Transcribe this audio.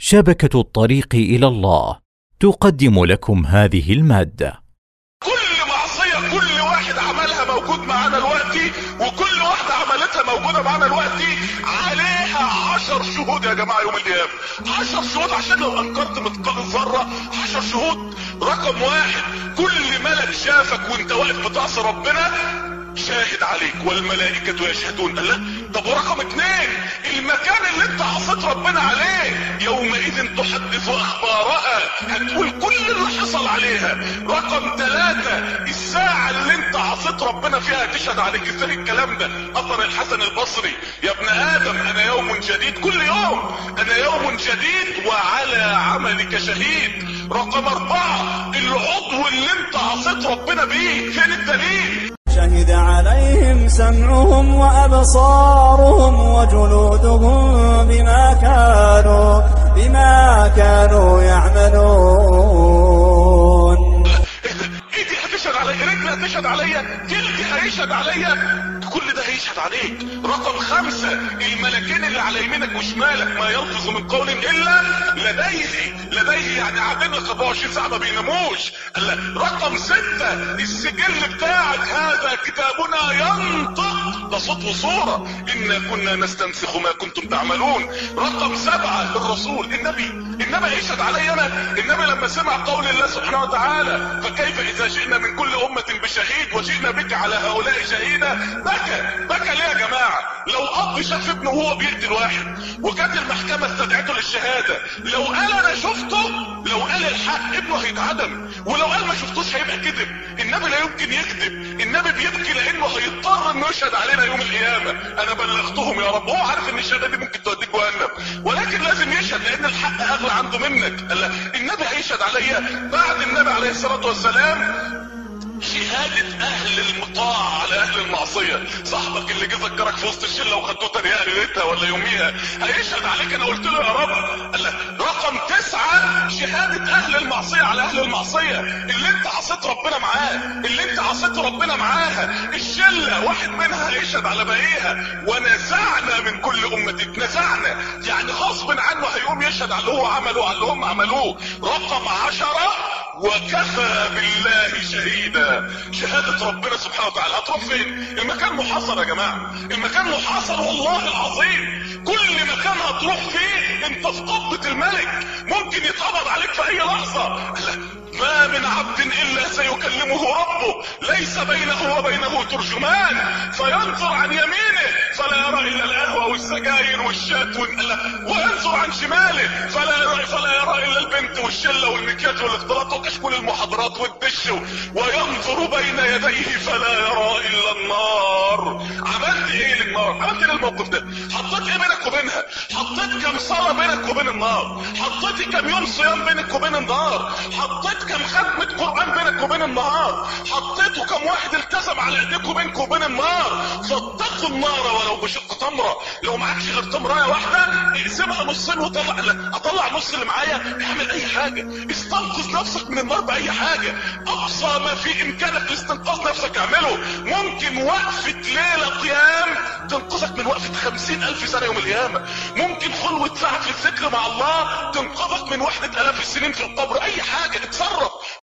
شبكة الطريق إلى الله تقدم لكم هذه المادة كل معصية كل واحد عملها موجود معانا دلوقتي وكل واحدة عملتها موجودة معانا دلوقتي عليها عشر شهود يا جماعة يوم القيامة عشر شهود عشان لو انكرت مثقال ذرة عشر شهود رقم واحد كل ملك شافك وانت واقف بتعصي ربنا شاهد عليك والملائكة يشهدون الله طب ورقم اتنين المكان اللي انت عصيت ربنا عليه يومئذ تحدث اخبارها هتقول كل اللي حصل عليها رقم ثلاثة الساعة اللي انت عصيت ربنا فيها تشهد عليك ازاي الكلام ده اثر الحسن البصري يا ابن ادم انا يوم جديد كل يوم انا يوم جديد وعلى عملك شهيد رقم اربعة العضو اللي انت عصيت ربنا بيه فين الدليل شهد عليهم سمعهم وأبصارهم وجلودهم بما كانوا بما كانوا يعملون ايدي هتشهد عليا رجلي هتشهد عليا جلدي هيشهد عليا كل ده هيشهد عليك رقم خمسة الملكين اللي على يمينك وشمالك ما يلفظ من قول الا لديه لديه يعني قاعدين لك 24 ساعة ما بيناموش قال رقم ستة السجل بتاعك هذا كتابنا ينطق ده صوت وصورة انا كنا نستنسخ ما كنتم تعملون رقم سبعة الرسول النبي النبي هيشهد علي انا النبي لما سمع قول الله سبحانه وتعالى فكيف اذا جئنا من كل امة بشهيد وجئنا بك على هؤلاء شهيدا بكى بكى ليه يا جماعة لو اب شاف ابنه وهو بيقتل واحد وكانت المحكمة استدعته للشهادة لو قال انا شفته لو قال الحق ابنه هيتعدم ولو قال ما شفتوش هيبقى كذب النبي لا يمكن يكذب النبي بيبكي لانه هيضطر انه يشهد علينا يوم القيامة انا بلغتهم يا رب هو عارف ان الشهادة دي ممكن توديك جهنم ولكن لازم يشهد لان الحق اغلى عنده منك قال لا، النبي هيشهد عليا بعد النبي عليه الصلاة والسلام شهادة اهل المطاع على اهل المعصية صاحبك اللي جه ذكرك في وسط الشلة وخدته تريقة ليلتها ولا يوميها هيشهد عليك انا قلت له يا رب قال لك رقم تسعة شهادة اهل المعصية على اهل المعصية اللي انت عصيت ربنا معاه اللي انت عصيت ربنا معاها الشلة واحد منها هيشهد على باقيها ونزعنا من كل امتك نزعنا يعني غصب عنه هيقوم يشهد على اللي هو عمله على اللي هم عملوه رقم عشرة وكفى بالله شهيدا شهادة ربنا سبحانه وتعالى هتروح فين المكان محاصر يا جماعة المكان محاصر والله العظيم كل مكان هتروح فيه انت في قبضة الملك ممكن يتقبض عليك في اي لحظة ما من عبد الا سيكلمه ربه ليس بينه وبينه ترجمان فينظر عن يمينه فلا يرى الا القهوة والسجاير والشات والقلة وينظر عن شماله فلا يرى فلا يرى الا البنت والشلة والمكياج والاختلاط وكشكول المحاضرات والدش وينظر بين يديه فلا يرى الا النار عملت ايه للنار عملت ايه للموقف ده حطيت ايه بينك وبينها حطيت كم صلاة بينك وبين النار حطيت كم يوم صيام بينك وبين النار حطيت كم ختمة قرآن بينك وبين النار حطيتوا كم واحد التزم على ايديكم بينك وبين النار فاتقوا النار ولو بشق تمرة لو معكش غير تمرة واحدة اقسمها نصين وطلع لا اطلع نص اللي معايا اعمل اي حاجة استنقذ نفسك من النار باي حاجة اقصى ما في امكانك لاستنقاذ نفسك اعمله ممكن وقفة ليلة قيام تنقذك من وقفة خمسين الف سنة يوم القيامة ممكن خلوة ساعة في الذكر مع الله تنقذك من وحدة الاف السنين في القبر اي حاجة اتصرف